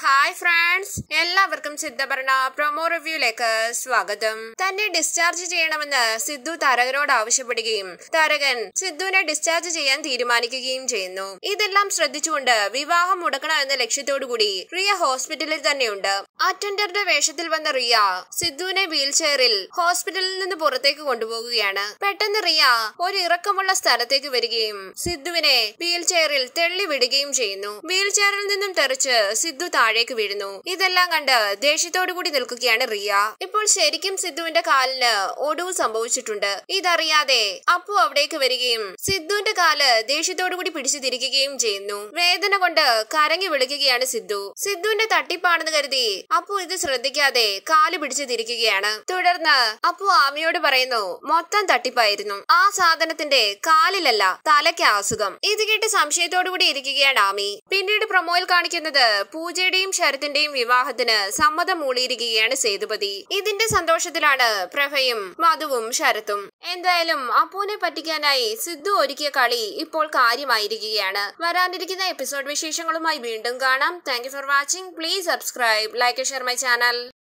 hi friends എല്ലാവർക്കും സിദ്ധഭരണ promo റിവ്യൂയിലേക്ക് സ്വാഗതം തന്നെ ഡിസ്ചാർജ് ചെയ്യണമെന്ന് സിദ്ധു താരകനോട് ആവശ്യപ്പെടുകയും താരകൻ സിദ്ധുവിനെ ഡിസ്ചാർജ് ചെയ്യാൻ തീരുമാനിക്കുകയും ചെയ്യുന്നു ഇതെല്ലാം ശ്രദ്ധിച്ചുകൊണ്ട് വിവാഹം മുടക്കണം എന്ന ലക്ഷ്യത്തോടുകൂടി റിയ ഹോസ്പിറ്റലിൽ തന്നെയുണ്ട് അറ്റൻഡറുടെ വേഷത്തിൽ വന്ന റിയ സിദ്ധുവിനെ വീൽ ചെയറിൽ ഹോസ്പിറ്റലിൽ നിന്ന് പുറത്തേക്ക് കൊണ്ടുപോകുകയാണ് പെട്ടെന്ന് റിയ ഒരു ഇറക്കമുള്ള സ്ഥലത്തേക്ക് വരികയും സിദ്ധുവിനെ വീൽ ചെയറിൽ തെള്ളി വിടുകയും ചെയ്യുന്നു വീൽ ചെയറിൽ നിന്നും തെറിച്ച് സിദ്ധു താഴേക്ക് വീഴുന്നു ഇതെല്ലാം കണ്ട് ദേഷ്യത്തോടു കൂടി നിൽക്കുകയാണ് റിയ ഇപ്പോൾ ശരിക്കും സിദ്ധുവിന്റെ കാലിന് ഒടിവ് സംഭവിച്ചിട്ടുണ്ട് ഇതറിയാതെ അപ്പു അവിടേക്ക് വരികയും സിദ്ധുവിന്റെ കാല് ദേഷ്യത്തോടു കൂടി പിടിച്ചു തിരിക്കുകയും ചെയ്യുന്നു വേദന കൊണ്ട് കരങ്ങി വിളിക്കുകയാണ് സിദ്ധു സിദ്ധുവിന്റെ തട്ടിപ്പാണെന്ന് കരുതി അപ്പു ഇത് ശ്രദ്ധിക്കാതെ കാല് പിടിച്ചു തിരിക്കുകയാണ് തുടർന്ന് അപ്പു ആമിയോട് പറയുന്നു മൊത്തം തട്ടിപ്പായിരുന്നു ആ സാധനത്തിന്റെ കാലിലല്ല തലയ്ക്ക് അസുഖം ഇത് കേട്ട് സംശയത്തോടു കൂടി ഇരിക്കുകയാണ് ആമി പിന്നീട് പ്രൊമോയിൽ കാണിക്കുന്നത് പൂജയുടെയും ശരത്തിന്റെയും വിവാഹത്തിന് സമ്മതം മൂളിയിരിക്കുകയാണ് സേതുപതി ഇതിന്റെ സന്തോഷത്തിലാണ് പ്രഭയും മധുവും ശരത്തും എന്തായാലും അപ്പുവിനെ പറ്റിക്കാനായി സിദ്ധു ഒരുക്കിയ കളി ഇപ്പോൾ കാര്യമായിരിക്കുകയാണ് വരാനിരിക്കുന്ന എപ്പിസോഡ് വിശേഷങ്ങളുമായി വീണ്ടും കാണാം thank for watching please subscribe like share my channel